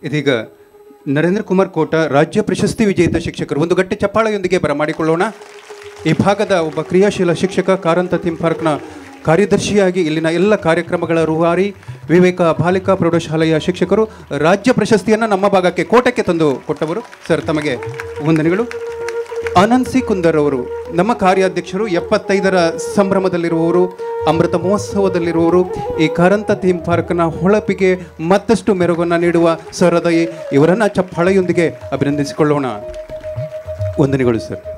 ಇದೀಗ ನರೇಂದ್ರ ಕುಮಾರ್ ಕೋಟ ರಾಜ್ಯ ಪ್ರಶಸ್ತಿ ವಿಜೇತ ಶಿಕ್ಷಕರು ಒಂದು ಗಟ್ಟಿ ಚಪ್ಪಾಳೆಯೊಂದಿಗೆ ಬರಮಾಡಿಕೊಳ್ಳೋಣ ಈ ಭಾಗದ ಒಬ್ಬ ಕ್ರಿಯಾಶೀಲ ಶಿಕ್ಷಕ ಕಾರಂತ ಥೀಮ್ ಪಾರ್ಕ್ನ ಕಾರ್ಯದರ್ಶಿಯಾಗಿ ಇಲ್ಲಿನ ಎಲ್ಲ ಕಾರ್ಯಕ್ರಮಗಳ ರೂವಾರಿ ವಿವೇಕ ಬಾಲಿಕಾ ಪ್ರೌಢಶಾಲೆಯ ಶಿಕ್ಷಕರು ರಾಜ್ಯ ಪ್ರಶಸ್ತಿಯನ್ನು ನಮ್ಮ ಭಾಗಕ್ಕೆ ಕೋಟಕ್ಕೆ ತಂದು ಕೊಟ್ಟವರು ಸರ್ ತಮಗೆ ವಂದನೆಗಳು ಆನಂದ್ ಸಿ ಕುಂದರ್ ಅವರು ನಮ್ಮ ಕಾರ್ಯಾಧ್ಯಕ್ಷರು ಎಪ್ಪತ್ತೈದರ ಸಂಭ್ರಮದಲ್ಲಿರುವವರು ಅಮೃತ ಮಹೋತ್ಸವದಲ್ಲಿರುವವರು ಈ ಕಾರಂತ ಥೀಮ್ ಪಾರ್ಕ್ನ ಹೊಳಪಿಗೆ ಮತ್ತಷ್ಟು ಮೆರುಗನ್ನು ನೀಡುವ ಸರದಯಿ ಇವರನ್ನು ಚಪ್ಪಾಳೆಯೊಂದಿಗೆ ಅಭಿನಂದಿಸಿಕೊಳ್ಳೋಣ ವಂದನೆಗಳು ಸರ್